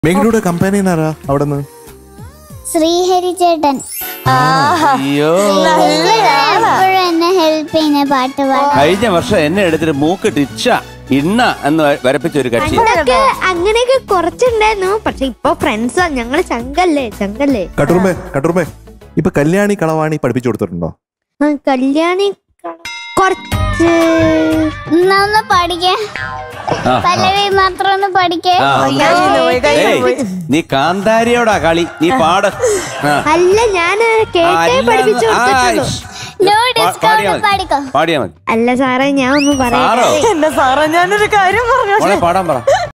മേഘനയുടെ കമ്പനിന്നാരാ അവിടെ നിന്ന് ശ്രീഹരി ചേട്ടൻ അയ്യോ എപ്പോഴും എന്നെ ഹെൽപ്പ് ചെയ്യുന്ന പാട്ട് പാടാൻ കഴിഞ്ഞ വർഷം എന്നെ എടുത്തിട്ട് മൂക്ക് ടിച്ച ഇണ്ണ എന്ന് വ- വരപ്പിച്ച ഒരു കക്ഷി പണ്ടൊക്കെ അങ്ങനെയൊക്കെ കുറച്ചുണ്ടായിരുന്നു പക്ഷെ ഇപ്പൊ ഫ്രണ്ട്സാ ഞങ്ങള് ചങ്കല്ലേ ചങ്കല്ലേ കട്ടുറുമ്പേ കട്ടുറുമ്പേ ഇപ്പൊ കല്യാണി കളവാണി പഠിപ്പിച്ചു കൊടുത്തിട്ടുണ്ടോ ആ, കല്യാണി ക- കുറച്ച് എന്നാ ഒന്ന് പഠിക്കേ ആ, പല്ലവി മാത്രം ഒന്ന് പഠിക്കേ ആ, ഏയ്, നീ കാന്താരിയോടാ കളി നീ പാട് ആ. അല്ല ഞാന് കേട്ടേ അല്ല, പഠിപ്പിച്ചു ആ, കൊടുത്തിട്ടുള്ളൂ ഇഷ്. നോ പാ- ഡിസ്കൗണ്ട് പാടിയാ മതി. പാടിക്കോ പാടിയാ മതി അല്ല സാറേ ഞാൻ ഒന്ന് സാറോ പറയാം എന്റെ സാറേ ഞാനൊരു കാര്യം പറഞ്ഞു മോളെ പാടാൻ പറ